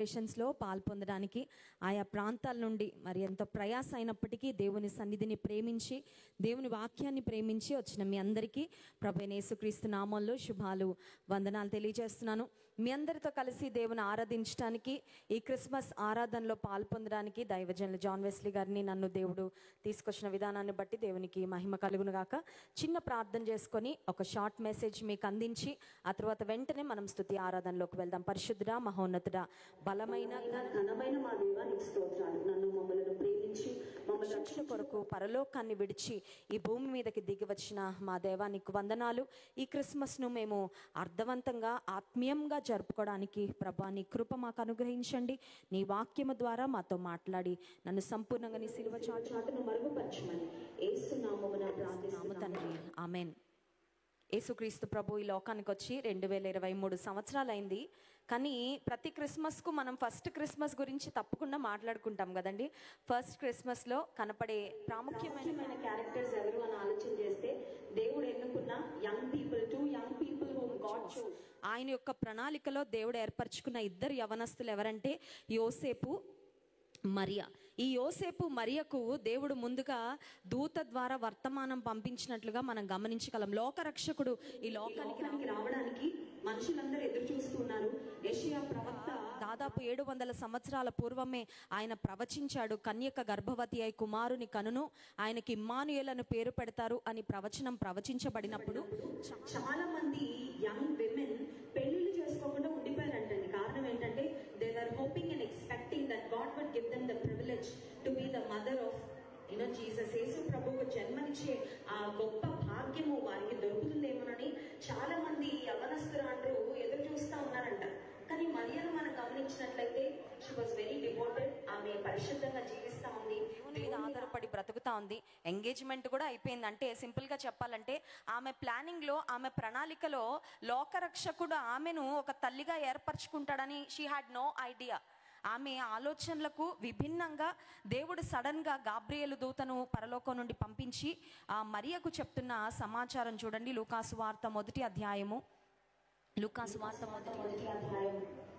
సెలబ్రేషన్స్లో పాల్పొందడానికి ఆయా ప్రాంతాల నుండి మరి ఎంతో ప్రయాస అయినప్పటికీ దేవుని సన్నిధిని ప్రేమించి దేవుని వాక్యాన్ని ప్రేమించి వచ్చిన మీ అందరికీ ప్రభు యేసుక్రీస్తు నామంలో శుభాలు వందనాలు తెలియజేస్తున్నాను మీ అందరితో కలిసి దేవుని ఆరాధించడానికి ఈ క్రిస్మస్ ఆరాధనలో పాల్పొందడానికి దైవజనులు జాన్ వెస్లీ గారిని నన్ను దేవుడు తీసుకొచ్చిన విధానాన్ని బట్టి దేవునికి మహిమ కలుగును గాక చిన్న ప్రార్థన చేసుకొని ఒక షార్ట్ మెసేజ్ మీకు అందించి ఆ తర్వాత వెంటనే మనం స్థుతి ఆరాధనలోకి వెళ్దాం పరిశుద్ధుడా మహోన్నతుడా బలమైన ఘన- ఘనమైన మా దేవానికి స్తోత్రాలు నన్ను మమ్మలను ప్రేమించి మమ్మల్ని రక్షణ కొరకు పరలోకాన్ని విడిచి ఈ భూమి మీదకి దిగి వచ్చిన మా దేవానికి వందనాలు ఈ క్రిస్మస్ ను మేము అర్థవంతంగా ఆత్మీయంగా జరుపుకోవడానికి ప్రభా నీ కృప మాకు అనుగ్రహించండి నీ వాక్యము ద్వారా మాతో మాట్లాడి నన్ను సంపూర్ణంగా నీ సిలువ చాటు చాటును మరుగుపరచమని ఏసునామమున నామ ప్రార్థిస్తున్నాము తండ్రి ఆమెన్ యేసుక్రీస్తు ప్రభు ఈ లోకానికి వచ్చి రెండు వేల ఇరవై మూడు సంవత్సరాలైంది కానీ ప్రతి క్రిస్మస్కు మనం ఫస్ట్ క్రిస్మస్ గురించి తప్పకుండా మాట్లాడుకుంటాం కదండి ఫస్ట్ క్రిస్మస్లో కనపడే ప్రాముఖ్యమైన ముఖ్యమైన క్యారెక్టర్స్ ఎవరు అని ఆలోచన చేస్తే దేవుడు ఎన్నుకున్న young people two young people whom God chose ఆయన యొక్క ప్రణాళికలో దేవుడు ఏర్పరచుకున్న ఇద్దరు యవనస్తులు ఎవరంటే యోసేపు మరియా ఈ యోసేపు మరియకు దేవుడు ముందుగా దూత ద్వారా వర్తమానం పంపించినట్లుగా మనం గమనించగలం లోకరక్షకుడు ఈ లోకానికి లోకానికి రావడానికి మనుషులందరూ ఎదురు చూస్తున్నారు యెషయా ప్రవక్త దాదాపు ఏడు వందల సంవత్సరాల పూర్వమే ఆయన ప్రవచించాడు కన్యక గర్భవతి అయి కుమారుని కనును ఆయనకి ఇమ్మానుయేలను పేరు పెడతారు అని ప్రవచనం ప్రవచించబడినప్పుడు చాలా మంది యంగ్ విమెన్ పెళ్లిళ్ళు చేసుకోకుండా ఉండిపోయారంటండి కారణం ఏంటంటే they are hoping and expecting that God would give them the privilege to be the mother of you know Jesus యేసు ప్రభువుకు జన్మనిచ్చే ఆ గొప్ప భాగ్యము వారికి దొరుకుతుందేమోనని చాలా మంది యవనస్తులు అంటారు ఎదురు చూస్తా ఉన్నారంట కానీ మరియను మనం గమనించినట్లయితే షీ వాజ్ వెరీ డివోటెడ్ ఆమె పరిశుద్ధంగా జీవిస్తా ఉంది దేవుని మీద ఆధారపడి బ్రతుకుతా ఉంది ఎంగేజ్మెంట్ కూడా అయిపోయింది అంటే సింపుల్ గా చెప్పాలంటే ఆమె ప్లానింగ్ లో ఆమె ప్రణాళికలో లోకరక్షకుడు ఆమెను ఒక తల్లిగా ఏర్పరచుకుంటాడని షీ హ్యాడ్ నో ఐడియా ఆమె ఆలోచనలకు విభిన్నంగా దేవుడు సడన్ గా గాబ్రియలు దూతను పరలోకం నుండి పంపించి ఆ మరియకు చెప్తున్న సమాచారం చూడండి లూకాసు వార్త మొదటి అధ్యాయము లూకాసు వార్త మొదటి మొదటి అధ్యాయం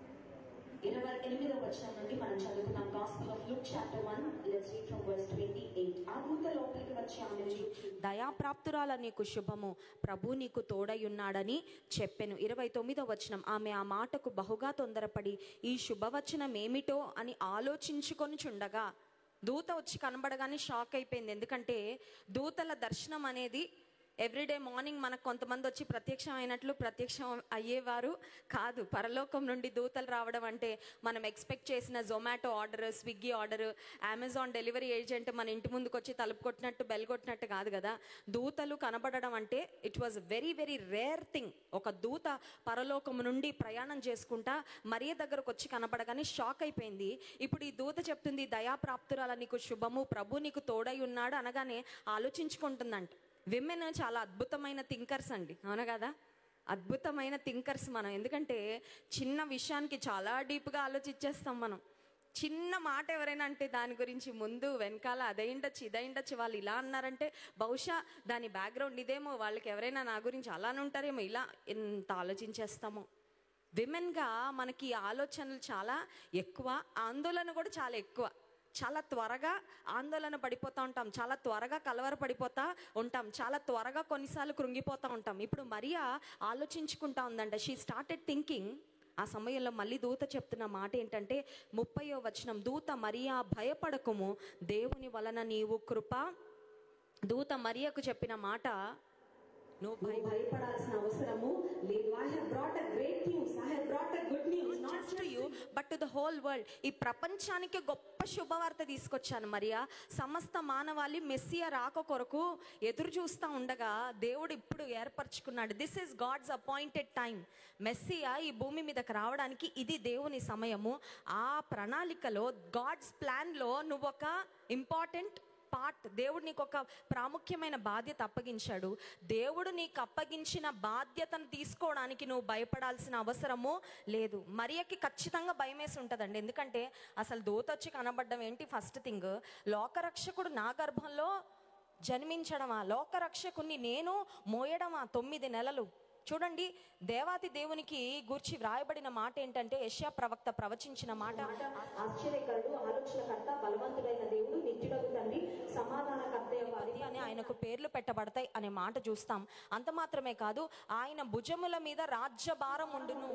ఇరవై ఎనిమిదవ వచనం నుండి మనం చదువుకున్నాం gospel of Luke chapter one let's read from verse twenty eight ఆ దూత లోపలికి వచ్చి ఆమెను చూచి దయాప్రాప్తురాల నీకు శుభము ప్రభు నీకు తోడయున్నాడని చెప్పెను ఇరవై తొమ్మిదో వచనం ఆమె ఆ మాటకు బహుగా తొందరపడి ఈ శుభవచనం ఏమిటో అని ఆలోచించుకొని చుండగా దూత వచ్చి కనబడగానే షాక్ అయిపోయింది ఎందుకంటే దూతల దర్శనం అనేది ఎవ్రీడే మార్నింగ్ మనకు కొంతమంది వచ్చి ప్రత్యక్షం అయినట్లు ప్రత్యక్షం అయ్యేవారు కాదు పరలోకం నుండి దూతలు రావడం అంటే మనం ఎక్స్పెక్ట్ చేసిన Zomato order Swiggy order Amazon delivery agent మన ఇంటి ముందుకు వచ్చి తలుపు కొట్టినట్టు బెల్ కొట్టినట్టు కాదు కదా దూతలు కనబడడం అంటే it was very very rare thing ఒక దూత పరలోకం నుండి ప్రయాణం చేసుకుంటా మరియ దగ్గరకు వచ్చి కనబడగానే షాక్ అయిపోయింది ఇప్పుడు ఈ దూత చెప్తుంది దయాప్రాప్తురాల నీకు శుభము ప్రభు నీకు తోడై ఉన్నాడు అనగానే ఆలోచించుకుంటుందంట విమెన్ చాలా అద్భుతమైన థింకర్స్ అండి అవునా కదా అద్భుతమైన థింకర్స్ మనం ఎందుకంటే చిన్న విషయానికి చాలా డీప్గా ఆలోచించేస్తాం మనం చిన్న మాట ఎవరైనా అంటే దాని గురించి ముందు వెనకాల అదైండొచ్చు ఇదైండొచ్చు వాళ్ళు ఇలా అన్నారంటే బహుశా దాని బ్యాక్గ్రౌండ్ ఇదేమో వాళ్ళకి ఎవరైనా నా గురించి అలానే ఉంటారేమో ఇలా ఎంత ఆలోచించేస్తామో విమెన్గా మనకి ఈ ఆలోచనలు చాలా ఎక్కువ ఆందోళన కూడా చాలా ఎక్కువ చాలా త్వరగా ఆందోళన పడిపోతూ ఉంటాం చాలా త్వరగా కలవర పడిపోతా ఉంటాం చాలా త్వరగా కొన్నిసార్లు కృంగిపోతూ ఉంటాం ఇప్పుడు మరియా ఆలోచించుకుంటా ఉందంట షీ స్టార్టెడ్ థింకింగ్ ఆ సమయంలో మళ్ళీ దూత చెప్తున్న మాట ఏంటంటే ముప్పయో వచనం దూత మరియా భయపడకుము దేవుని వలన నీవు కృప దూత మరియకు చెప్పిన మాట నువ్వు భయ నువ్వు భయపడాల్సిన అవసరము లేదు I have brought a great news I have brought a good news not not to you but to the whole world ఈ ప్రపంచానికి గొప్ప శుభవార్త తీసుకొచ్చాను మరియా సమస్త మానవాళి మెస్సియా రాక కొరకు ఎదురు చూస్తూ ఉండగా దేవుడు ఇప్పుడు ఏర్పరచుకున్నాడు this is God's appointed time Messiah ఈ భూమి మీదకి రావడానికి ఇది దేవుని సమయము ఆ ప్రణాళికలో గాడ్స్ ప్లాన్లో నువ్వు ఒక ఇంపార్టెంట్ పార్ట్ దేవుడు నీకు ఒక ప్రాముఖ్యమైన బాధ్యత అప్పగించాడు దేవుడు నీకు అప్పగించిన బాధ్యతను తీసుకోవడానికి నువ్వు భయపడాల్సిన అవసరము లేదు మరియకి ఖచ్చితంగా భయం వేసి ఉంటుందండి ఎందుకంటే అసలు దూత వచ్చి కనబడడం ఏంటి ఫస్ట్ థింగ్ లోకరక్షకుడు నా గర్భంలో జన్మించడమా లోకరక్షకుని నేను మోయడమా తొమ్మిది నెలలు చూడండి దేవాతి దేవునికి గూర్చి వ్రాయబడిన మాట ఏంటంటే యెషయా ప్రవక్త ప్రవచించిన మాట ఆశ్చర్యకరుడు ఆలోచనకర్త బలవంతుడైన దేవుడు నిత్యుడగు తండ్రి సమాధానకర్త వారి అని ఆయనకు పేర్లు పెట్టబడతాయి అనే మాట చూస్తాం అంత మాత్రమే కాదు ఆయన భుజముల మీద రాజ్యభారం ఉండును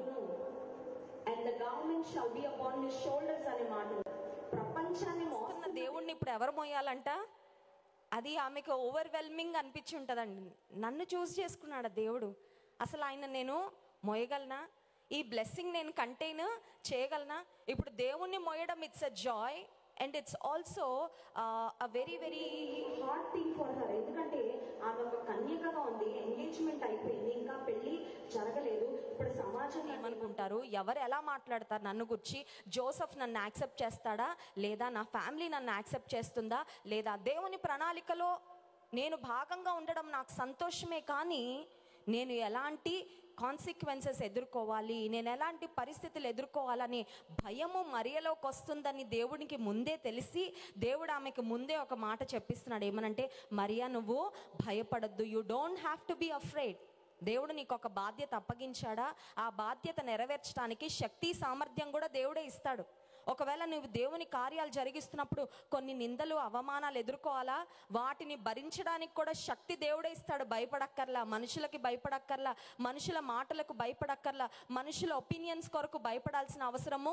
and the government shall be upon his shoulders అనే మాట ప్రపంచాన్ని మోస్తున్న మోస్తున్న దేవుణ్ణి ఇప్పుడు ఎవరు మోయాలంట అది ఆమెకు ఓవర్వెల్మింగ్ అనిపించి ఉంటుందండి నన్ను చూస్ చేసుకున్నాడు ఆ దేవుడు అసలు ఆయన నేను మోయగలనా ఈ బ్లెస్సింగ్ నేను కంటైన్ చేయగలనా ఇప్పుడు దేవుణ్ణి మోయడం it's a joy and it's also a very very hard thing for her ఎందుకంటే ఆమె ఒక కన్యకగా ఉంది ఎంగేజ్మెంట్ అయిపోయింది ఇంకా పెళ్లి జరగలేదు ఇప్పుడు సమాజం ఏమనుకుంటారు ఎవరు ఎలా మాట్లాడతారు నన్ను గురించి జోసఫ్ నన్ను యాక్సెప్ట్ చేస్తాడా లేదా నా ఫ్యామిలీ నన్ను యాక్సెప్ట్ చేస్తుందా లేదా దేవుని ప్రణాళికలో నేను భాగంగా ఉండడం నాకు సంతోషమే కానీ నేను ఎలాంటి కాన్సిక్వెన్సెస్ ఎదుర్కోవాలి నేను ఎలాంటి పరిస్థితులు ఎదుర్కోవాలని భయము మరియలోకి వస్తుందని దేవునికి ముందే తెలిసి దేవుడు ఆమెకు ముందే ఒక మాట చెప్పిస్తున్నాడు ఏమనంటే మరియా నువ్వు భయపడద్దు you don't have to be afraid దేవుడు నీకు ఒక బాధ్యత అప్పగించాడా ఆ బాధ్యత నెరవేర్చడానికి శక్తి సామర్థ్యం కూడా దేవుడే ఇస్తాడు ఒకవేళ నువ్వు దేవుని కార్యాలు జరిగిస్తున్నప్పుడు కొన్ని నిందలు అవమానాలు ఎదుర్కోవాలా వాటిని భరించడానికి కూడా శక్తి దేవుడే ఇస్తాడు భయపడక్కర్లా మనుషులకి భయపడక్కర్లా మనుషుల మాటలకు భయపడక్కర్లా మనుషుల ఒపీనియన్స్ కొరకు భయపడాల్సిన అవసరము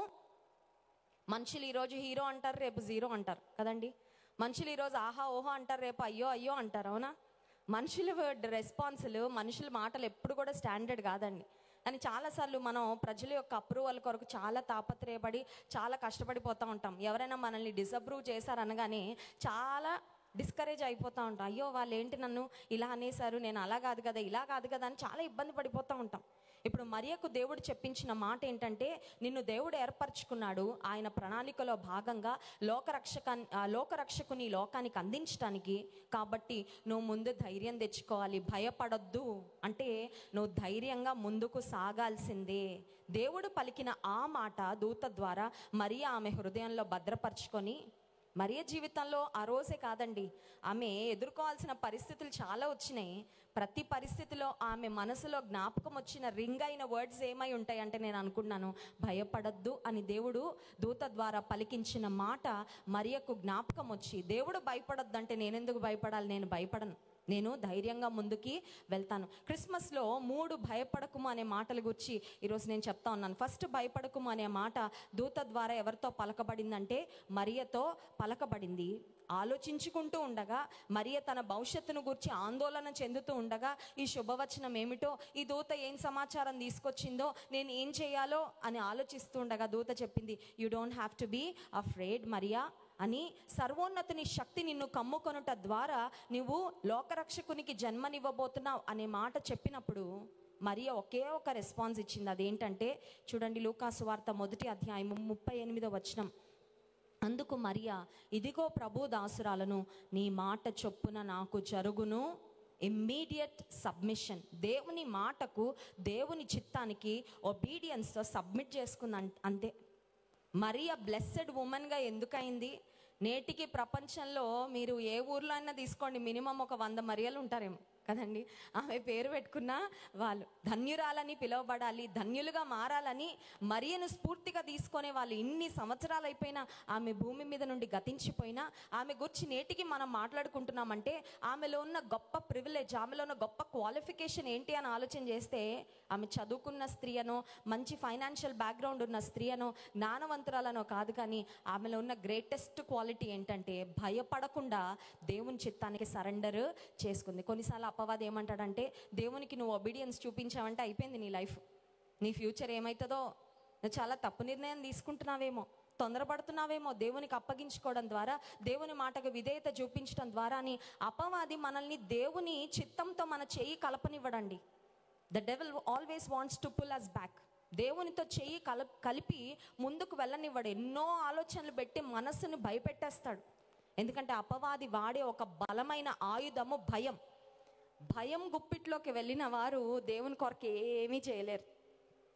మనుషులు ఈరోజు హీరో అంటారు రేపు జీరో అంటారు కదండి మనుషులు ఈరోజు ఆహా ఓహో అంటారు రేపు అయ్యో అయ్యో అంటారు అవునా మనుషుల రెస్పాన్సులు మనుషుల మాటలు ఎప్పుడు కూడా స్టాండర్డ్ కాదండి అని చాలాసార్లు మనం ప్రజల యొక్క అప్రూవల్ కొరకు చాలా తాపత్రయపడి చాలా కష్టపడిపోతూ ఉంటాం ఎవరైనా మనల్ని డిసప్రూవ్ చేశారనగానే చాలా డిస్కరేజ్ అయిపోతూ ఉంటాం అయ్యో వాళ్ళు ఏంటి నన్ను ఇలా అనేసారు నేను అలా కాదు కదా ఇలా కాదు కదా అని చాలా ఇబ్బంది పడిపోతూ ఉంటాం ఇప్పుడు మరియకు దేవుడు చెప్పించిన మాట ఏంటంటే నిన్ను దేవుడు ఏర్పరచుకున్నాడు ఆయన ప్రణాళికలో భాగంగా లోకరక్షక ఆ లోకరక్షకుని లోకానికి అందించడానికి కాబట్టి నువ్వు ముందు ధైర్యం తెచ్చుకోవాలి భయపడొద్దు అంటే నువ్వు ధైర్యంగా ముందుకు సాగాల్సిందే దేవుడు పలికిన ఆ మాట దూత ద్వారా మరియా ఆమె హృదయంలో భద్రపరుచుకొని మరియ జీవితంలో ఆ రోజే కాదండి ఆమె ఎదుర్కోవాల్సిన పరిస్థితులు చాలా వచ్చినాయి ప్రతి పరిస్థితిలో ఆమె మనసులో జ్ఞాపకం వచ్చిన రింగ్ అయిన వర్డ్స్ ఏమై ఉంటాయంటే నేను అనుకున్నాను భయపడద్దు అని దేవుడు దూత ద్వారా పలికించిన మాట మరియకు జ్ఞాపకం వచ్చి దేవుడు భయపడద్దు అంటే నేనెందుకు భయపడాలి నేను భయపడను నేను ధైర్యంగా ముందుకి వెళ్తాను క్రిస్మస్లో మూడు భయపడకుము అనే మాటల గురించి ఈరోజు నేను చెప్తా ఉన్నాను ఫస్ట్ భయపడకుము అనే మాట దూత ద్వారా ఎవరితో పలకబడిందంటే మరియతో పలకబడింది ఆలోచించుకుంటూ ఉండగా మరియ తన భవిష్యత్తును గురించి ఆందోళన చెందుతూ ఉండగా ఈ శుభవచనం ఏమిటో ఈ దూత ఏం సమాచారం తీసుకొచ్చిందో నేను ఏం చేయాలో అని ఆలోచిస్తూ ఉండగా దూత చెప్పింది you don't have to be afraid మరియా అని సర్వోన్నతుని శక్తి నిన్ను కమ్ముకొనుట ద్వారా నువ్వు లోకరక్షకునికి జన్మనివ్వబోతున్నావు అనే మాట చెప్పినప్పుడు మరియ ఒకే ఒక రెస్పాన్స్ ఇచ్చింది అదేంటంటే చూడండి లూకాసు వార్త మొదటి అధ్యాయం ముప్పై ఎనిమిదో వచనం అందుకు మరియా ఇదిగో ప్రభు దాసురాలను నీ మాట చొప్పున నాకు జరుగును ఇమ్మీడియట్ సబ్మిషన్ దేవుని మాటకు దేవుని చిత్తానికి ఒబీడియన్స్తో సబ్మిట్ చేసుకుంది అం- అంతే మరియ బ్లెస్సెడ్ ఉమెన్గా ఎందుకయింది నేటికి ప్రపంచంలో మీరు ఏ ఊర్లో అయినా తీసుకోండి మినిమం ఒక వంద మరియలు ఉంటారేమో కదండి ఆమె పేరు పెట్టుకున్న వాళ్ళు ధన్యురాలని పిలువబడాలి ధన్యులుగా మారాలని మరియను స్ఫూర్తిగా తీసుకునే వాళ్ళు ఇన్ని సంవత్సరాలు అయిపోయినా ఆమె భూమి మీద నుండి గతించిపోయినా ఆమె గురించి నేటికి మనం మాట్లాడుకుంటున్నామంటే ఆమెలో ఉన్న గొప్ప ప్రివిలేజ్ ఆమెలో ఉన్న గొప్ప క్వాలిఫికేషన్ ఏంటి అని ఆలోచన చేస్తే ఆమె చదువుకున్న స్త్రీ అనో మంచి ఫైనాన్షియల్ బ్యాక్గ్రౌండ్ ఉన్న స్త్రీ అనో జ్ఞానవంతురాలనో కాదు కానీ ఆమెలో ఉన్న గ్రేటెస్ట్ క్వాలిటీ ఏంటంటే భయపడకుండా దేవుని చిత్తానికి సరెండర్ చేసుకుంది కొన్నిసార్లు అపవాది ఏమంటాడంటే దేవునికి నువ్వు ఒబీడియన్స్ చూపించావంటే అయిపోయింది నీ లైఫ్ నీ ఫ్యూచర్ ఏమవుతుందో నువ్వు చాలా తప్పు నిర్ణయం తీసుకుంటున్నావేమో తొందరపడుతున్నావేమో దేవునికి అప్పగించుకోవడం ద్వారా దేవుని మాటకు విధేయత చూపించడం ద్వారా అని అపవాది మనల్ని దేవుని చిత్తంతో మన చెయ్యి కలపనివ్వడండి the devil always wants to pull us back దేవునితో చెయ్యి కల కలిపి ముందుకు వెళ్ళనివ్వడు ఎన్నో ఆలోచనలు పెట్టి మనస్సుని భయపెట్టేస్తాడు ఎందుకంటే అపవాది వాడే ఒక బలమైన ఆయుధము భయం భయం గుప్పిట్లోకి వెళ్ళిన వారు దేవుని కొరకు ఏమీ చేయలేరు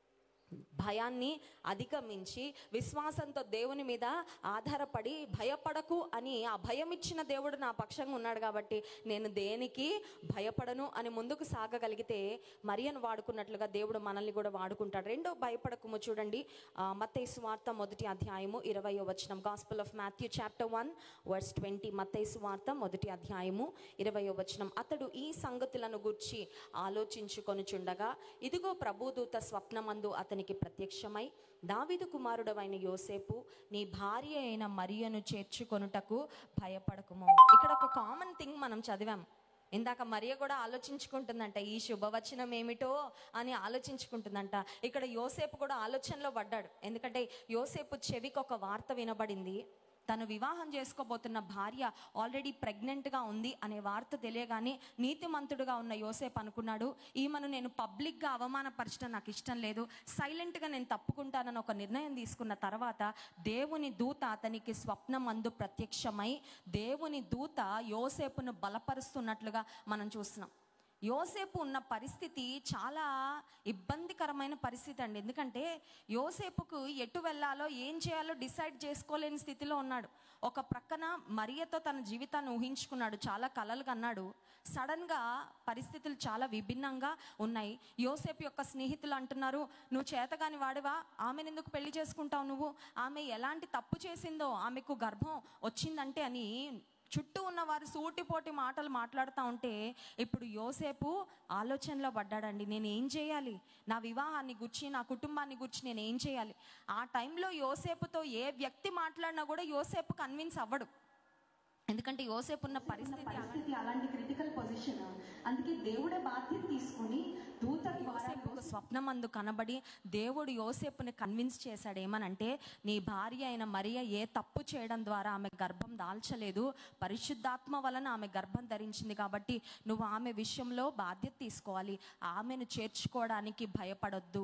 భయాన్ని అధిగమించి విశ్వాసంతో దేవుని మీద ఆధారపడి భయపడకు అని ఆ భయం ఇచ్చిన దేవుడు నా పక్షంగా ఉన్నాడు కాబట్టి నేను దేనికి భయపడను అని ముందుకు సాగగలిగితే మరియను వాడుకున్నట్లుగా దేవుడు మనల్ని కూడా వాడుకుంటాడు రెండో భయపడకము చూడండి మత్తైసు వార్త మొదటి అధ్యాయము ఇరవయో వచనం gospel of Matthew chapter one verse twenty మత్తైసు వార్త మొదటి అధ్యాయము ఇరవయో వచనం అతడు ఈ సంగతులను గుర్చి ఆలోచించుకొనుచుండగా ఇదిగో ప్రభుదూత స్వప్నమందు అతనికి ప్రత్యక్షమై దావిదు కుమారుడవైన యోసేపు నీ భార్య అయిన మరియను చేర్చుకొనుటకు భయపడకుము ఇక్కడ ఒక కామన్ థింగ్ మనం చదివాం ఇందాక మరియ కూడా ఆలోచించుకుంటుందంట ఈ శుభవచనం ఏమిటో అని ఆలోచించుకుంటుందంట ఇక్కడ యోసేపు కూడా ఆలోచనలో పడ్డాడు ఎందుకంటే యోసేపు చెవికి ఒక వార్త వినబడింది తను వివాహం చేసుకోబోతున్న భార్య ఆల్రెడీ ప్రెగ్నెంట్గా ఉంది అనే వార్త తెలియగానే నీతిమంతుడుగా ఉన్న యోసేపు అనుకున్నాడు ఈమెను నేను పబ్లిక్గా అవమానపరచడం నాకు ఇష్టం లేదు సైలెంట్గా నేను తప్పుకుంటానని ఒక నిర్ణయం తీసుకున్న తర్వాత దేవుని దూత అతనికి స్వప్నమందు ప్రత్యక్షమై దేవుని దూత యోసేపును బలపరుస్తున్నట్లుగా మనం చూస్తున్నాం యోసేపు ఉన్న పరిస్థితి చాలా ఇబ్బందికరమైన పరిస్థితి అండి ఎందుకంటే యోసేపుకు ఎటు వెళ్ళాలో ఏం చేయాలో డిసైడ్ చేసుకోలేని స్థితిలో ఉన్నాడు ఒక ప్రక్కన మరియతో తన జీవితాన్ని ఊహించుకున్నాడు చాలా కలలు కన్నాడు సడన్గా పరిస్థితులు చాలా విభిన్నంగా ఉన్నాయి యోసేపు యొక్క స్నేహితులు అంటున్నారు నువ్వు చేతగాని వాడివా ఆమెను ఎందుకు పెళ్లి చేసుకుంటావు నువ్వు ఆమె ఎలాంటి తప్పు చేసిందో ఆమెకు గర్భం వచ్చిందంటే అని చుట్టూ ఉన్న వారు సూటిపోటి మాటలు మాట్లాడుతూ ఉంటే ఇప్పుడు యోసేపు ఆలోచనలో పడ్డాడండి నేను ఏం చేయాలి నా వివాహాన్ని గుర్చి నా కుటుంబాన్ని గుర్చి నేను ఏం చేయాలి ఆ టైంలో యోసేపుతో ఏ వ్యక్తి మాట్లాడినా కూడా యోసేపు కన్విన్స్ అవ్వడు ఎందుకంటే యోసేపు ఉన్న పరిస్థితి పరిస్థితి అలాంటి క్రిటికల్ పొజిషన్ అందుకే దేవుడే బాధ్యత తీసుకొని దూత ద్వారా యోసేపుకు స్వప్నమందు కనబడి దేవుడు యోసేపుని కన్విన్స్ చేశాడు ఏమనంటే నీ భార్య అయిన మరియ ఏ తప్పు చేయడం ద్వారా ఆమె గర్భం దాల్చలేదు పరిశుద్ధాత్మ వలన ఆమె గర్భం ధరించింది కాబట్టి నువ్వు ఆమె విషయంలో బాధ్యత తీసుకోవాలి ఆమెను చేర్చుకోవడానికి భయపడొద్దు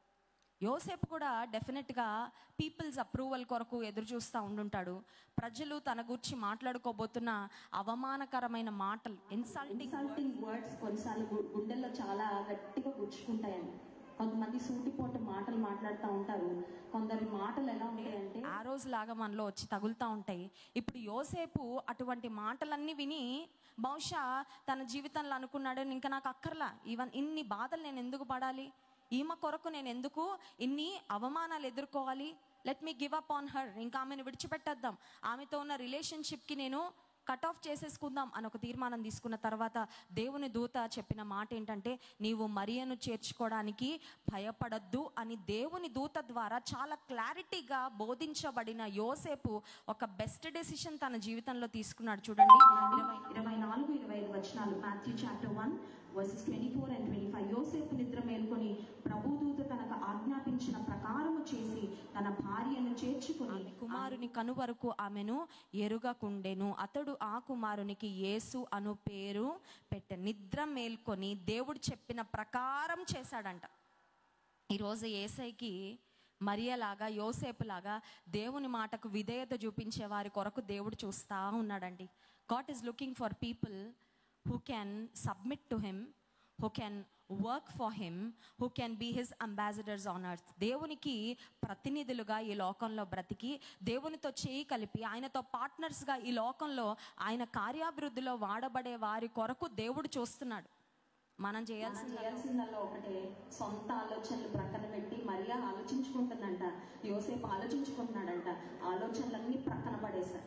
యోసేపు కూడా డెఫినెట్గా పీపుల్స్ అప్రూవల్ కొరకు ఎదురు చూస్తూ ఉండుంటాడు ప్రజలు తన గురించి మాట్లాడుకోబోతున్న అవమానకరమైన మాటలు ఇన్సల్టింగ్ ఇన్సల్టింగ్ వర్డ్స్ కొన్నిసార్లు గు- గుండెల్లో చాలా గట్టిగా గుచ్చుకుంటాయండి కొంతమంది సూటిపోటు మాటలు మాట్లాడుతూ ఉంటారు కొందరి మాటలు ఎలా ఉంటాయంటే ఆ రోజు లాగా మనలో వచ్చి తగులుతూ ఉంటాయి ఇప్పుడు యోసేపు అటువంటి మాటలన్నీ విని బహుశా తన జీవితంలో అనుకున్నాడు ఇంకా నాకు అక్కర్లా ఈవెన్ ఇన్ని బాధలు నేను ఎందుకు పడాలి ఈమె కొరకు నేను ఎందుకు ఇన్ని అవమానాలు ఎదుర్కోవాలి let me give up on her ఇంకా ఆమెను విడిచిపెట్టేద్దాం ఆమెతో ఉన్న రిలేషన్షిప్కి నేను కట్ ఆఫ్ చేసేసుకుందాం అని ఒక తీర్మానం తీసుకున్న తర్వాత దేవుని దూత చెప్పిన మాట ఏంటంటే నీవు మరియను చేర్చుకోవడానికి భయపడద్దు అని దేవుని దూత ద్వారా చాలా క్లారిటీగా బోధించబడిన యోసేపు ఒక బెస్ట్ డెసిషన్ తన జీవితంలో తీసుకున్నాడు చూడండి ఇరవై ఇరవై నాలుగు ఇరవై ఐదు వచనాలు Matthew chapter one verses twenty four and twenty five యోసేపు నిద్ర మేల్కొని ప్రభుదూత తనకు ఆజ్ఞాపించిన ప్రకారము చేసి తన భార్యను చేర్చుకొని కుమారుని కను వరకు ఆమెను ఎరుగకుండెను అతడు ఆ కుమారునికి యేసు అను పేరు పెట్టె నిద్ర మేల్కొని దేవుడు చెప్పిన ప్రకారం చేశాడంట ఈరోజు ఏసైకి మరియలాగా యోసేపులాగా దేవుని మాటకు విధేయత చూపించే వారి కొరకు దేవుడు చూస్తా ఉన్నాడండి God is looking for people who can submit to him who can work for him who can be his ambassadors on earth దేవునికి ప్రతినిధులుగా ఈ లోకంలో బ్రతికి దేవునితో చేయి కలిపి ఆయనతో పార్ట్నర్స్గా ఈ లోకంలో ఆయన కార్యాభివృద్ధిలో వాడబడే వారి కొరకు దేవుడు చూస్తున్నాడు మనం చేయాల్సిన మనం చేయాల్సిందల్లా ఒకటే సొంత ఆలోచనలు ప్రక్కన పెట్టి మరియా ఆలోచించుకుంటుందంట యోసేపు ఆలోచించుకుంటున్నాడంట ఆలోచనలన్నీ ప్రక్కన పడేశారు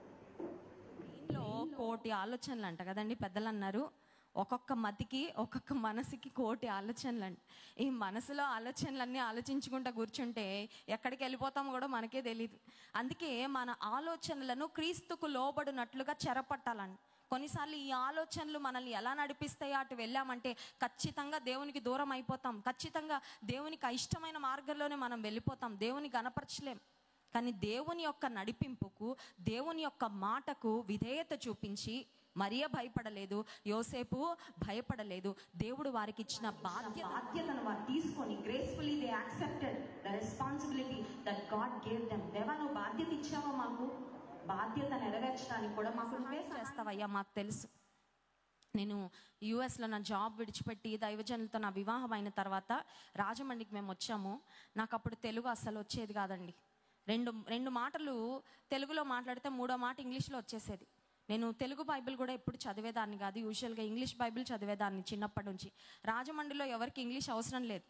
ఇంట్లో కోటి ఆలోచనలు అంట కదండి పెద్దలు అన్నారు ఒక్కొక్క మతికి ఒక్కొక్క మనసుకి కోటి ఆలోచనలు అంట ఈ మనసులో ఆలోచనలన్నీ ఆలోచించుకుంటా కూర్చుంటే ఎక్కడికి వెళ్ళిపోతామో కూడా మనకే తెలియదు అందుకే మన ఆలోచనలను క్రీస్తుకు లోబడినట్లుగా చెరపట్టాలండి కొన్నిసార్లు ఈ ఆలోచనలు మనల్ని ఎలా నడిపిస్తాయో అటు వెళ్ళామంటే ఖచ్చితంగా దేవునికి దూరం అయిపోతాం ఖచ్చితంగా దేవునికి అయిష్టమైన మార్గంలోనే మనం వెళ్ళిపోతాం దేవుని గనపరచలేం కానీ దేవుని యొక్క నడిపింపుకు దేవుని యొక్క మాటకు విధేయత చూపించి మరియ భయపడలేదు యోసేపు భయపడలేదు దేవుడు వారికి ఇచ్చిన బాధ్యత బాధ్యతను వారు తీసుకొని gracefully they accepted the responsibility that God gave them దేవా నువ్వు బాధ్యత ఇచ్చావా మాకు బాధ్యత నెరవేర్చడానికి కూడా మాకు నువ్వే చేస్తావయ్యా మాకు తెలుసు నేను యూఎస్లో నా జాబ్ విడిచిపెట్టి దైవజనులతో నా వివాహం అయిన తర్వాత రాజమండ్రికి మేము వచ్చాము నాకు అప్పుడు తెలుగు అస్సలు వచ్చేది కాదండి రెండు రెండు మాటలు తెలుగులో మాట్లాడితే మూడో మాట ఇంగ్లీష్లో వచ్చేసేది నేను తెలుగు బైబిల్ కూడా ఎప్పుడు చదివేదాన్ని కాదు యూజువల్గా ఇంగ్లీష్ బైబిల్ చదివేదాన్ని చిన్నప్పటి నుంచి రాజమండ్రిలో ఎవరికి ఇంగ్లీష్ అవసరం లేదు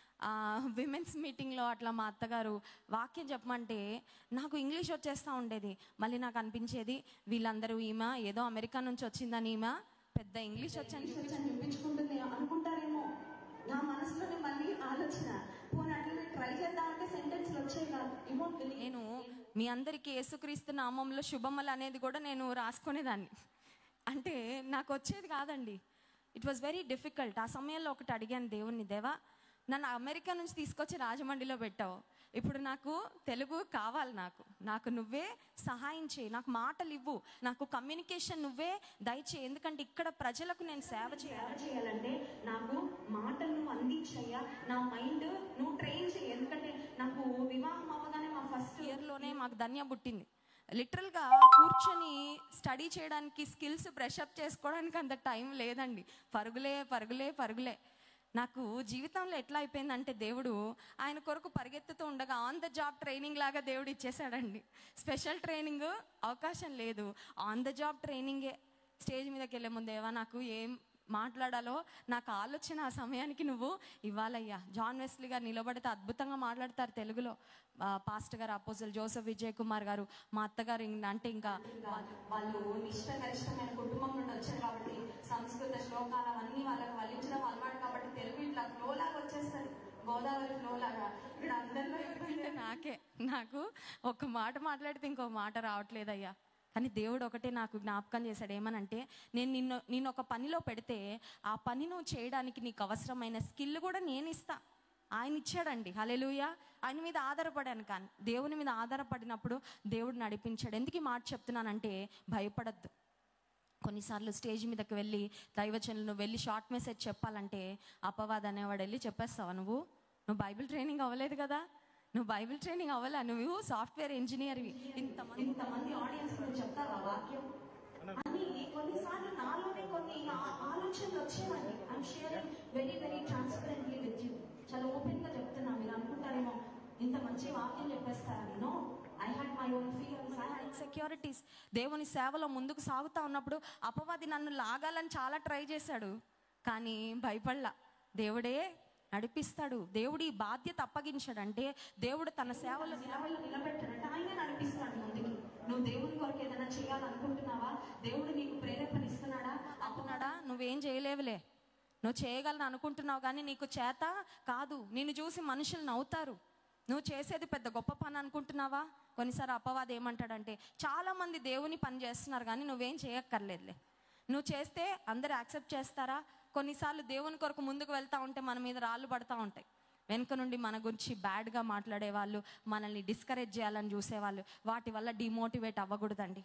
విమెన్స్ మీటింగ్లో అట్లా మా అత్తగారు వాక్యం చెప్పమంటే నాకు ఇంగ్లీష్ వచ్చేస్తూ ఉండేది మళ్ళీ నాకు అనిపించేది వీళ్ళందరూ ఈమె ఏదో అమెరికా నుంచి వచ్చిందని ఈమె పెద్ద ఇంగ్లీష్ వచ్చని ఇంగ్లీష్ వచ్చి చూపించుకుంటుంది అనుకుంటారేమో నా మనసులోనే మళ్ళీ ఆలోచన పోనీ అట్లనే ట్రై చేద్దామంటే సెంటెన్స్లు వచ్చాయి కాదు ఏమో నేను మీ అందరికీ యేసుక్రీస్తు నామంలో శుభములు అనేది కూడా నేను రాసుకునేదాన్ని అంటే నాకు వచ్చేది కాదండి ఇట్ వాజ్ వెరీ డిఫికల్ట్ ఆ సమయంలో ఒకటి అడిగాను దేవుణ్ణి దేవా నన్ను అమెరికా నుంచి తీసుకొచ్చి రాజమండ్రిలో పెట్టావు ఇప్పుడు నాకు తెలుగు కావాలి నాకు నాకు నువ్వే సహాయం చేయి నాకు మాటలు ఇవ్వు నాకు కమ్యూనికేషన్ నువ్వే దయచేయి ఎందుకంటే ఇక్కడ ప్రజలకు నేను సేవ చేయాలి సేవ చేయాలంటే నాకు మాటలు నువ్వు అందించయ్యా నా మైండ్ నువ్వు ట్రైన్ చేయి ఎందుకంటే నాకు వివాహం అవ్వగానే మా ఫస్ట్ ఇయర్లోనే మాకు ధన్య పుట్టింది లిటరల్గా కూర్చొని స్టడీ చేయడానికి స్కిల్స్ బ్రషప్ చేసుకోవడానికి అంత టైం లేదండి పరుగులే పరుగులే పరుగులే నాకు జీవితంలో ఎట్లా అయిపోయిందంటే దేవుడు ఆయన కొరకు పరిగెత్తుతూ ఉండగా ఆన్ ద జాబ్ ట్రైనింగ్ లాగా దేవుడు ఇచ్చేసాడండి స్పెషల్ ట్రైనింగ్ అవకాశం లేదు ఆన్ ద జాబ్ ట్రైనింగే స్టేజ్ మీదకి వెళ్ళే ముందు ఏవా నాకు ఏం మాట్లాడాలో నాకు ఆలోచన ఆ సమయానికి నువ్వు ఇవ్వాలయ్యా జాన్ వెస్లీ గారు నిలబడితే అద్భుతంగా మాట్లాడతారు తెలుగులో ఆ, పాస్టర్ గారు అపోజల్ జోసఫ్ విజయ్ కుమార్ గారు మా అత్తగారు ఇం- అంటే ఇంకా వాళ్ళు- వాళ్ళు నిష్టగరిష్టమైన కుటుంబం నుండి వచ్చారు కాబట్టి సంస్కృత శ్లోకాలు అవన్నీ వాళ్ళకి వల్లించడం అలవాటు కాబట్టి తెలుగు ఇట్లా ఫ్లో లాగా వచ్చేస్తుంది గోదావరి ఫ్లో లాగా ఇక్కడ అందరిలో అంటే నాకే నాకు ఒక మాట మాట్లాడితే ఇంకో మాట రావట్లేదయ్యా కానీ దేవుడు ఒకటే నాకు జ్ఞాపకం చేశాడు ఏమనంటే నేను నిన్ను నేను ఒక పనిలో పెడితే ఆ పని నువ్వు చేయడానికి నీకు అవసరమైన స్కిల్ కూడా నేను ఇస్తా ఆయన ఇచ్చాడండి హలెలుయ ఆయన మీద ఆధారపడాను కానీ దేవుని మీద ఆధారపడినప్పుడు దేవుడు నడిపించాడు ఎందుకు ఈ మాట చెప్తున్నానంటే భయపడద్దు కొన్నిసార్లు స్టేజ్ మీదకి వెళ్ళి దైవచనులు నువ్వు వెళ్ళి షార్ట్ మెసేజ్ చెప్పాలంటే అపవాద్ అనేవాడు వెళ్ళి చెప్పేస్తావా నువ్వు నువ్వు బైబిల్ ట్రైనింగ్ అవ్వలేదు కదా నువ్వు బైబిల్ ట్రైనింగ్ అవ్వలే నువ్వు సాఫ్ట్వేర్ ఇంజనీర్వి ఇంతమంది ఇంతమంది ఆడియన్స్ నువ్వు చెప్తావా వాక్యం అని కొన్నిసార్లు నాలోనే కొన్ని ఆ- ఆలోచనలు వచ్చేవండి I'm sharing very very transparently with you చాలా ఓపెన్ గా చెప్తున్నా మీరు అనుకుంటారేమో ఇంత మంచి వాక్యం చెప్పేస్తారని no I had my own fears I had securities దేవుని సేవలో ముందుకు సాగుతా ఉన్నప్పుడు అపవాది నన్ను లాగాలని చాలా ట్రై చేశాడు కానీ భయపడలా దేవుడే నడిపిస్తాడు దేవుడి బాధ్యత అప్పగించాడంటే దేవుడు తన సేవలో సేవలో నిలబెట్టాడంటే ఆయన నడిపిస్తాడు ముందుకి నువ్వు దేవుని కొరకు ఏదైనా చేయాలనుకుంటున్నావా దేవుడు నీకు ప్రేరేపణ ఇస్తున్నాడా అనుకున్నాడా నువ్వేం చేయలేవులే నువ్వు చేయగలను అనుకుంటున్నావు కానీ నీకు చేత కాదు నిన్ను చూసి మనుషులు నవ్వుతారు నువ్వు చేసేది పెద్ద గొప్ప పని అనుకుంటున్నావా కొన్నిసారి అపవాది ఏమంటాడంటే చాలా మంది దేవుని పని చేస్తున్నారు కానీ నువ్వేం చేయక్కర్లేదులే నువ్వు చేస్తే అందరు యాక్సెప్ట్ చేస్తారా కొన్నిసార్లు దేవుని కొరకు ముందుకు వెళ్తా ఉంటే మన మీద రాళ్ళు పడతా ఉంటాయి వెనుక నుండి మన గురించి బ్యాడ్గా మాట్లాడే వాళ్ళు మనల్ని డిస్కరేజ్ చేయాలని చూసేవాళ్ళు వాటి వల్ల డిమోటివేట్ అవ్వకూడదండి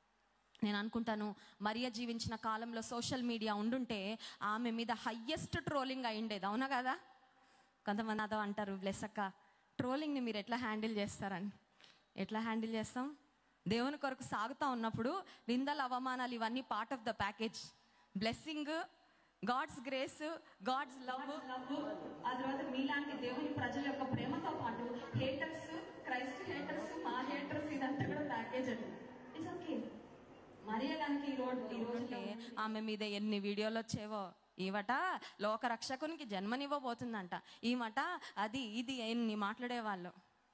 నేను అనుకుంటాను మరియ జీవించిన కాలంలో సోషల్ మీడియా ఉండుంటే ఆమె మీద హయ్యెస్ట్ ట్రోలింగ్ అయిండేది అవునా కదా కొంతమంది అదో అంటారు బ్లెస్ అక్క ట్రోలింగ్ని మీరు ఎట్లా హ్యాండిల్ చేస్తారని ఎట్లా హ్యాండిల్ చేస్తాం దేవుని కొరకు సాగుతా ఉన్నప్పుడు నిందలు అవమానాలు ఇవన్నీ part of the package blessing God's grace God's love love ఆ తర్వాత మీలాంటి దేవుని ప్రజల యొక్క ప్రేమతో పాటు హేటర్స్ క్రైస్ట్ హేటర్స్ మా హేటర్స్ ఇదంతా కూడా ప్యాకేజ్ అండి ఇట్స్ ఓకే మరియ కనుక ఈ రోజు ఈ రోజు అంటే ఆమె మీద ఎన్ని వీడియోలు వచ్చేవో ఈవట లోక రక్షకునికి జన్మనివ్వబోతుందంట ఈమట అది ఇది ఎన్ని మాట్లాడేవాళ్ళు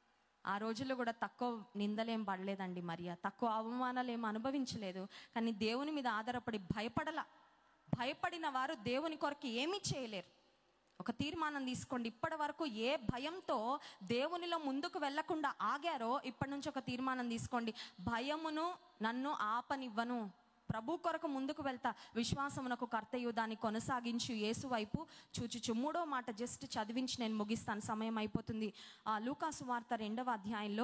ఆ రోజుల్లో కూడా తక్కువ నిందలేం పడలేదండి మరియా తక్కువ అవమానాలు ఏం అనుభవించలేదు కానీ దేవుని మీద ఆధారపడి భయపడల భయపడిన వారు దేవుని కొరకు ఏమీ చేయలేరు ఒక తీర్మానం తీసుకోండి ఇప్పటి వరకు ఏ భయంతో దేవునిలో ముందుకు వెళ్లకుండా ఆగారో ఇప్పటి నుంచి ఒక తీర్మానం తీసుకోండి భయమును నన్ను ఆపనివ్వను ప్రభు కొరకు ముందుకు వెళ్తా విశ్వాసమునకు కర్తయు దాన్ని కొనసాగించు యేసు వైపు చూచుచు మూడో మాట జస్ట్ చదివించి నేను ముగిస్తాను సమయం అయిపోతుంది ఆ లూకాసు వార్త రెండవ అధ్యాయంలో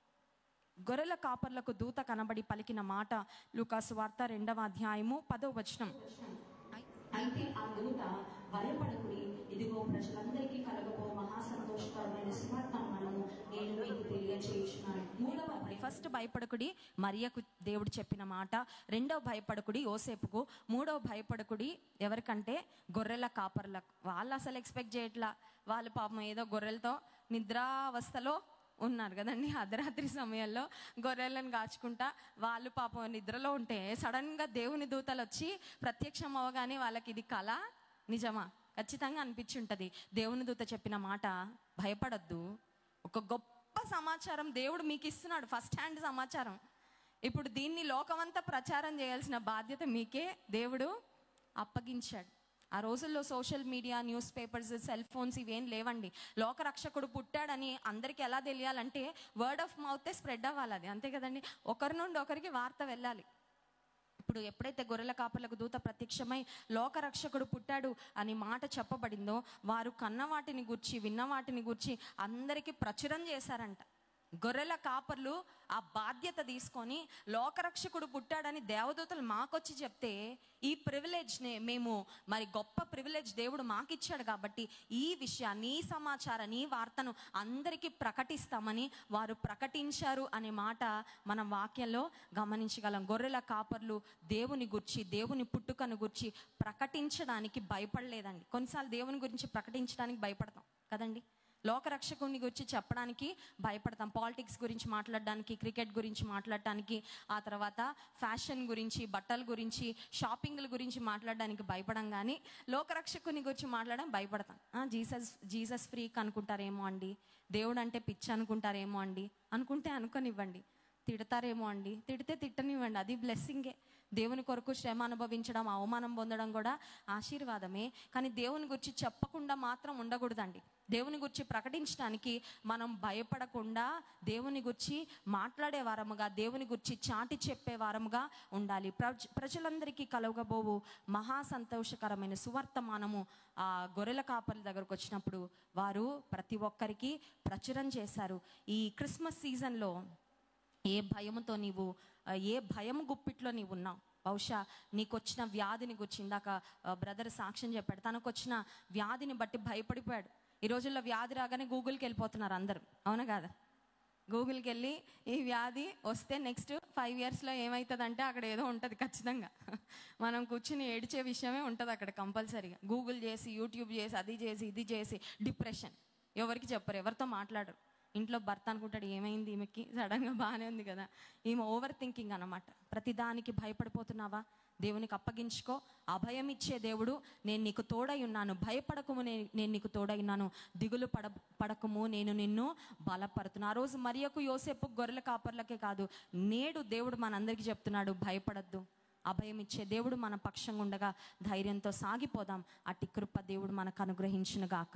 గొర్రెల కాపర్లకు దూత కనబడి పలికిన మాట లూకాసు వార్త రెండవ అధ్యాయము పదో వచనం అయితే ఆ దూత భయపడకుడి ఇదిగో ప్రజలందరికీ కలగబో మహా సంతోషకరమైన సువార్త మనము నేను మీకు తెలియచేయుచున్నాను మూడవ భయపడకుడి ఫస్ట్ భయపడకుడి మరియకు దేవుడు చెప్పిన మాట రెండో భయపడకుడి యోసేపుకు మూడో భయపడకుడి ఎవరికంటే గొర్రెల కాపర్లకు వాళ్ళు అసలు ఎక్స్పెక్ట్ చేయట్లా వాళ్ళు పాపం ఏదో గొర్రెలతో నిద్రావస్థలో ఉన్నారు కదండి అర్ధరాత్రి సమయంలో గొర్రెలను కాచుకుంటా వాళ్ళు పాపం నిద్రలో ఉంటే సడన్ గా దేవుని దూతలు వచ్చి ప్రత్యక్షం అవగానే వాళ్ళకి ఇది కళ నిజమా ఖచ్చితంగా అనిపించి ఉంటది దేవుని దూత చెప్పిన మాట భయపడద్దు ఒక గొప్ప సమాచారం దేవుడు మీకు ఇస్తున్నాడు ఫస్ట్ హ్యాండ్ సమాచారం ఇప్పుడు దీన్ని లోకమంతా ప్రచారం చేయాల్సిన బాధ్యత మీకే దేవుడు అప్పగించాడు ఆ రోజుల్లో social media newspapers cell phones ఇవేం లేవండి లోకరక్షకుడు పుట్టాడని అందరికీ ఎలా తెలియాలంటే వర్డ్ ఆఫ్ మౌతే స్ప్రెడ్ అవ్వాలి అది అంతే కదండి ఒకరి నుండి ఒకరికి వార్త వెళ్ళాలి ఇప్పుడు ఎప్పుడైతే గొర్రెల కాపర్లకు దూత ప్రత్యక్షమై లోకరక్షకుడు పుట్టాడు అని మాట చెప్పబడిందో వారు కన్న వాటిని గుర్చి విన్న వాటిని గుర్చి అందరికీ ప్రచురం చేశారంట గొర్రెల కాపర్లు ఆ బాధ్యత తీసుకొని లోకరక్షకుడు పుట్టాడని దేవదూతలు మాకొచ్చి చెప్తే ఈ ప్రివిలేజ్ని మేము మరి గొప్ప ప్రివిలేజ్ దేవుడు మాకిచ్చాడు కాబట్టి ఈ విషయాన్ని ఈ సమాచారాన్ని ఈ వార్తను అందరికీ ప్రకటిస్తామని వారు ప్రకటించారు అనే మాట మనం వాక్యంలో గమనించగలం గొర్రెల కాపర్లు దేవుని గుర్చి దేవుని పుట్టుకను గుర్చి ప్రకటించడానికి భయపడలేదండి కొన్నిసార్లు దేవుని గురించి ప్రకటించడానికి భయపడతాం కదండి లోకరక్షకుని గురించి చెప్పడానికి భయపడతాం పాలిటిక్స్ గురించి మాట్లాడడానికి క్రికెట్ గురించి మాట్లాడటానికి ఆ తర్వాత ఫ్యాషన్ గురించి బట్టల గురించి షాపింగ్ల గురించి మాట్లాడడానికి భయపడం కానీ లోకరక్షకుని గురించి మాట్లాడడం భయపడతాం ఆ, జీసస్ జీసస్ ఫ్రీక్ అనుకుంటారేమో అండి దేవుడు అంటే పిచ్చి అనుకుంటారేమో అండి అనుకుంటే అనుకోనివ్వండి తిడతారేమో అండి తిడితే తిట్టనివ్వండి అది బ్లెస్సింగే దేవుని కొరకు శ్రమ అనుభవించడం అవమానం పొందడం కూడా ఆశీర్వాదమే కానీ దేవుని గురించి చెప్పకుండా మాత్రం ఉండకూడదండి దేవుని గురించి ప్రకటించడానికి మనం భయపడకుండా దేవుని గురించి మాట్లాడే వారముగా దేవుని గురించి చాటి చెప్పే వారముగా ఉండాలి ప్రజ ప్రజలందరికీ కలుగబోవు మహా సంతోషకరమైన సువర్తమానము ఆ గొర్రెల కాపర్ల దగ్గరకు వచ్చినప్పుడు వారు ప్రతి ఒక్కరికి ప్రచురం చేశారు ఈ క్రిస్మస్ సీజన్లో ఏ భయముతో నీవు ఆ, ఏ భయం గుప్పిట్లో నీవు ఉన్నావు బహుశా నీకు వచ్చిన వ్యాధిని గురించి ఇందాక బ్రదర్ సాక్ష్యం చెప్పాడు తనకు వచ్చిన వ్యాధిని బట్టి భయపడిపోయాడు ఈ రోజుల్లో వ్యాధి రాగానే గూగుల్కి వెళ్ళిపోతున్నారు అందరూ అవునా కాదా గూగుల్కి వెళ్ళి ఈ వ్యాధి వస్తే నెక్స్ట్ ఫైవ్ ఇయర్స్లో ఏమవుతుందంటే అక్కడ ఏదో ఉంటుంది ఖచ్చితంగా మనం కూర్చుని ఏడిచే విషయమే ఉంటుంది అక్కడ కంపల్సరీగా గూగుల్ చేసి యూట్యూబ్ చేసి అది చేసి ఇది చేసి డిప్రెషన్ ఎవరికి చెప్పరు ఎవరితో మాట్లాడరు ఇంట్లో భర్త అనుకుంటాడు ఏమైంది ఈమెకి సడన్గా బాగానే ఉంది కదా ఈమె ఓవర్ థింకింగ్ అనమాట ప్రతిదానికి భయపడిపోతున్నావా దేవునికి అప్పగించుకో అభయం ఇచ్చే దేవుడు నేను నీకు తోడై ఉన్నాను భయపడకము నే- నేను నీకు తోడై ఉన్నాను దిగులు పడ పడకము నేను నిన్ను బలపడుతున్నా ఆ రోజు మరియకు యోసేపు గొర్రెల కాపర్లకే కాదు నేడు దేవుడు మనందరికీ చెప్తున్నాడు భయపడద్దు అభయం ఇచ్చే దేవుడు మన పక్షంగా ఉండగా ధైర్యంతో సాగిపోదాం అట్టి కృప దేవుడు మనకు అనుగ్రహించునుగాక